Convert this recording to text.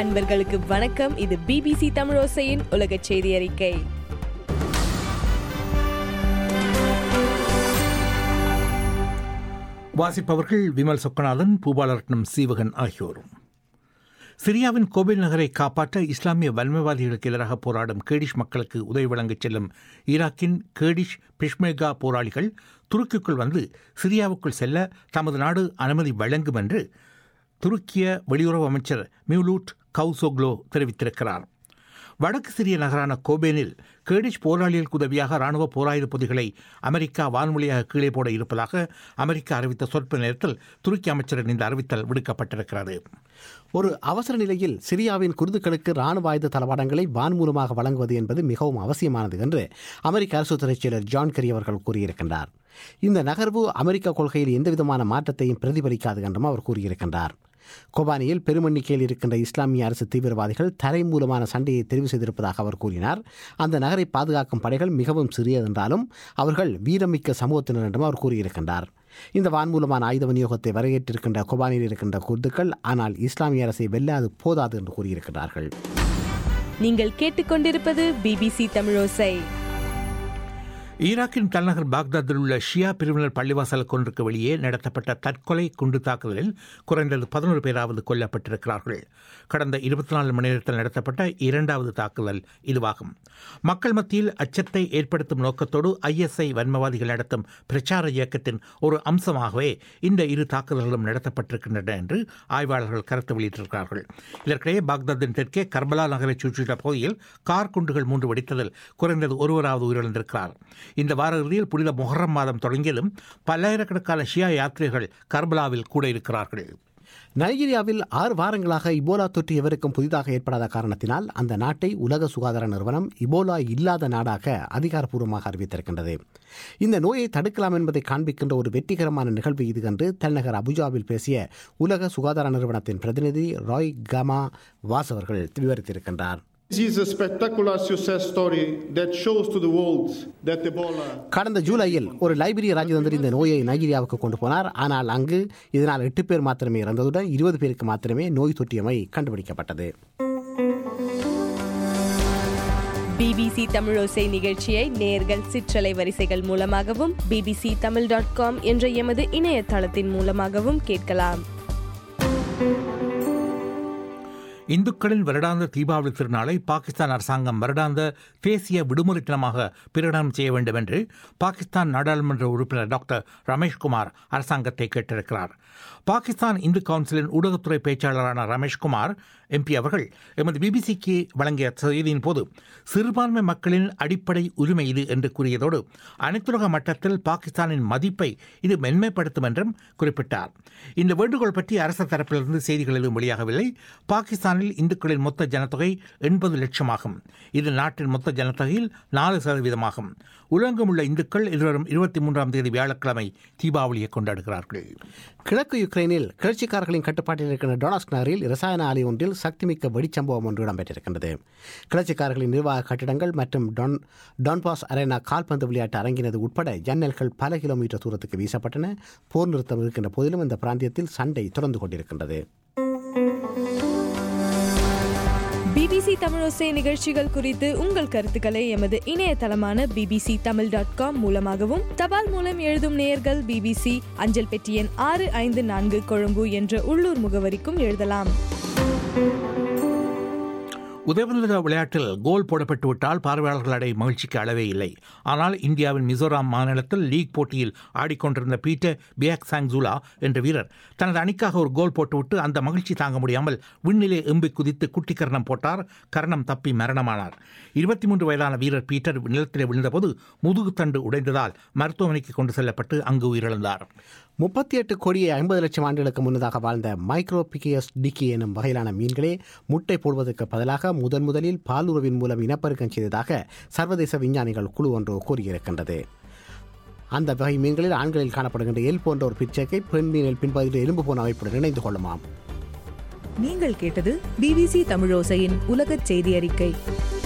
நண்பர்களுக்கு வணக்கம் இது பிபிசி தமிழோசையின் உலக செய்தி அறிக்கை வாசிப்பவர்கள் விமல் சொக்கநாதன் பூபாலரட்னம் சீவகன் ஆகியோரும் சிரியாவின் கோபில் நகரை காப்பாற்ற இஸ்லாமிய வன்மைவாதிகளுக்கு எதிராக போராடும் கேடிஷ் மக்களுக்கு உதவி வழங்கச் செல்லும் ஈராக்கின் கேடிஷ் பிஷ்மேகா போராளிகள் துருக்கிக்குள் வந்து சிரியாவுக்குள் செல்ல தமது நாடு அனுமதி வழங்கும் என்று துருக்கிய வெளியுறவு அமைச்சர் மியூலூட் கவுசோக்லோ தெரிவித்திருக்கிறார் வடக்கு சிரிய நகரான கோபேனில் கேடிஷ் போராளிகளுக்கு உதவியாக ராணுவ போராயுத பொதிகளை அமெரிக்கா வான்மொழியாக கீழே போட இருப்பதாக அமெரிக்கா அறிவித்த சொற்ப நேரத்தில் துருக்கி அமைச்சரின் இந்த அறிவித்தல் விடுக்கப்பட்டிருக்கிறது ஒரு அவசர நிலையில் சிரியாவின் குர்துக்களுக்கு ராணுவ ஆயுத தளவாடங்களை வான் மூலமாக வழங்குவது என்பது மிகவும் அவசியமானது என்று அமெரிக்க அரசுத்துறை செயலர் ஜான் கரி அவர்கள் கூறியிருக்கின்றார் இந்த நகர்வு அமெரிக்க கொள்கையில் எந்தவிதமான மாற்றத்தையும் பிரதிபலிக்காது என்றும் அவர் கூறியிருக்கின்றார் கொபானியில் பெருமெண்ணிக்கையில் இருக்கின்ற இஸ்லாமிய அரசு தீவிரவாதிகள் தரை மூலமான சண்டையை தெரிவு செய்திருப்பதாக அவர் கூறினார் அந்த நகரை பாதுகாக்கும் படைகள் மிகவும் சிறியதென்றாலும் அவர்கள் வீரமிக்க சமூகத்தினர் என்றும் அவர் கூறியிருக்கின்றார் இந்த வான்மூலமான ஆயுத விநியோகத்தை வரவேற்றிருக்கின்ற கொபானியில் இருக்கின்ற குர்துக்கள் ஆனால் இஸ்லாமிய அரசை வெல்லாது போதாது என்று கூறியிருக்கிறார்கள் நீங்கள் கேட்டுக்கொண்டிருப்பது பிபிசி தமிழோசை ஈராக்கின் தலைநகர் பாக்தாத்தில் உள்ள ஷியா பிரிவினர் பள்ளிவாசலுக்கு ஒன்றுக்கு வெளியே நடத்தப்பட்ட தற்கொலை குண்டு தாக்குதலில் குறைந்தது பதினோரு பேராவது கொல்லப்பட்டிருக்கிறார்கள் கடந்த இருபத்தி நாலு மணி நேரத்தில் நடத்தப்பட்ட இரண்டாவது தாக்குதல் இதுவாகும் மக்கள் மத்தியில் அச்சத்தை ஏற்படுத்தும் நோக்கத்தோடு ஐஎஸ்ஐ வன்மவாதிகள் நடத்தும் பிரச்சார இயக்கத்தின் ஒரு அம்சமாகவே இந்த இரு தாக்குதல்களும் நடத்தப்பட்டிருக்கின்றன என்று ஆய்வாளர்கள் கருத்து வெளியிட்டிருக்கிறார்கள் இதற்கிடையே பாக்தாத்தின் தெற்கே கர்பலா நகரை சுற்றியுள்ள பகுதியில் கார் குண்டுகள் மூன்று வெடித்ததில் குறைந்தது ஒருவராவது உயிரிழந்திருக்கிறார் இந்த வார இறுதியில் புனித மொஹரம் மாதம் தொடங்கியதும் பல்லாயிரக்கணக்கான ஷியா யாத்ரீகர்கள் கர்பலாவில் கூட இருக்கிறார்கள் நைஜீரியாவில் ஆறு வாரங்களாக இபோலா தொற்று எவருக்கும் புதிதாக ஏற்படாத காரணத்தினால் அந்த நாட்டை உலக சுகாதார நிறுவனம் இபோலா இல்லாத நாடாக அதிகாரப்பூர்வமாக அறிவித்திருக்கின்றது இந்த நோயை தடுக்கலாம் என்பதை காண்பிக்கின்ற ஒரு வெற்றிகரமான நிகழ்வு இது என்று தலைநகர் அபுஜாவில் பேசிய உலக சுகாதார நிறுவனத்தின் பிரதிநிதி ராய் கமா வாஸ் அவர்கள் விவரித்திருக்கின்றார் This is a spectacular success story that shows to the world that Ebola கடந்த ஜூலையில் ஒரு லைபீரிய ராஜதந்திரி இந்த நோயை நைஜீரியாவுக்கு கொண்டு போனார் ஆனால் அங்கு இதனால் எட்டு பேர் மாத்திரமே இறந்ததுடன் இருபது பேருக்கு மாத்திரமே நோய் தொற்றியமை கண்டுபிடிக்கப்பட்டது பிபிசி தமிழோசை நிகழ்ச்சியை நேர்கள் சிற்றலை வரிசைகள் மூலமாகவும் பிபிசி தமிழ் டாட் காம் என்ற எமது இணையதளத்தின் மூலமாகவும் கேட்கலாம் இந்துக்களின் வருடாந்த தீபாவளி திருநாளை பாகிஸ்தான் அரசாங்கம் வருடாந்த தேசிய விடுமுறை தினமாக பிரகடனம் செய்ய வேண்டும் என்று பாகிஸ்தான் நாடாளுமன்ற உறுப்பினர் டாக்டர் ரமேஷ்குமார் அரசாங்கத்தை கேட்டிருக்கிறார் பாகிஸ்தான் இந்து கவுன்சிலின் ஊடகத்துறை பேச்சாளரான ரமேஷ்குமார் எம்பி அவர்கள் எமது பிபிசிக்கு வழங்கிய செய்தியின் போது சிறுபான்மை மக்களின் அடிப்படை உரிமை இது என்று கூறியதோடு அனைத்துலக மட்டத்தில் பாகிஸ்தானின் மதிப்பை இது மென்மைப்படுத்தும் என்றும் குறிப்பிட்டார் இந்த வேண்டுகோள் பற்றி அரசு தரப்பிலிருந்து செய்திகள் எதுவும் வெளியாகவில்லை பாகிஸ்தானில் இந்துக்களின் மொத்த ஜனத்தொகை எண்பது லட்சமாகும் இது நாட்டின் மொத்த ஜனத்தொகையில் நாலு சதவீதமாகும் உலகெங்கும் உள்ள இந்துக்கள் எதிர்வரும் இருபத்தி மூன்றாம் தேதி வியாழக்கிழமை தீபாவளியை கொண்டாடுகிறார்கள் கிழக்கு யுக்ரைனில் கிளர்ச்சிக்காரர்களின் கட்டுப்பாட்டில் இருக்கின்ற டொனாஸ்க் நகரில் ரசாயன ஆலை ஒன்றில் சக்திமிக்க வெடிச்சம்பவம் ஒன்று இடம்பெற்றிருக்கின்றது கிளர்ச்சிக்காரர்களின் நிர்வாக கட்டிடங்கள் மற்றும் டான் டான்பாஸ் அரேனா கால்பந்து விளையாட்டு அரங்கினது உட்பட ஜன்னல்கள் பல கிலோமீட்டர் தூரத்துக்கு வீசப்பட்டன போர் நிறுத்தம் இருக்கின்ற போதிலும் இந்த பிராந்தியத்தில் சண்டை தொடர்ந்து கொண்டிருக்கின்றது பிபிசி தமிழோசை நிகழ்ச்சிகள் குறித்து உங்கள் கருத்துக்களை எமது இணையதளமான பிபிசி தமிழ் டாட் காம் மூலமாகவும் தபால் மூலம் எழுதும் நேயர்கள் பிபிசி அஞ்சல் பெட்டி எண் ஆறு ஐந்து நான்கு கொழும்பு என்ற உள்ளூர் முகவரிக்கும் எழுதலாம் உதயநிதி விளையாட்டில் கோல் போடப்பட்டு விட்டால் பார்வையாளர்கள் அடை மகிழ்ச்சிக்கு அளவே இல்லை ஆனால் இந்தியாவின் மிசோராம் மாநிலத்தில் லீக் போட்டியில் ஆடிக்கொண்டிருந்த பீட்டர் பியாக் சாங்ஸுலா என்ற வீரர் தனது அணிக்காக ஒரு கோல் போட்டுவிட்டு அந்த மகிழ்ச்சி தாங்க முடியாமல் விண்ணிலே எம்பி குதித்து குட்டி கரணம் போட்டார் கரணம் தப்பி மரணமானார் இருபத்தி மூன்று வயதான வீரர் பீட்டர் நிலத்திலே விழுந்தபோது முதுகு தண்டு உடைந்ததால் மருத்துவமனைக்கு கொண்டு செல்லப்பட்டு அங்கு உயிரிழந்தார் முப்பத்தி எட்டு கோடியே ஐம்பது லட்சம் ஆண்டுகளுக்கு முன்னதாக வாழ்ந்த மைக்ரோபிகியஸ் டிக்கி எனும் வகையிலான மீன்களே முட்டை போடுவதற்கு பதிலாக முதன் முதலில் பாலுறவின் மூலம் இனப்பெருக்கம் செய்ததாக சர்வதேச விஞ்ஞானிகள் குழு ஒன்று கூறியிருக்கின்றது அந்த வகை மீன்களில் ஆண்களில் காணப்படுகின்ற எல் போன்ற ஒரு பிச்சைக்கை பெண் மீனில் பின்பகுதியில் எலும்பு போன அமைப்புடன் இணைந்து கொள்ளுமாம் நீங்கள் கேட்டது பிபிசி தமிழோசையின் உலகச் செய்தி அறிக்கை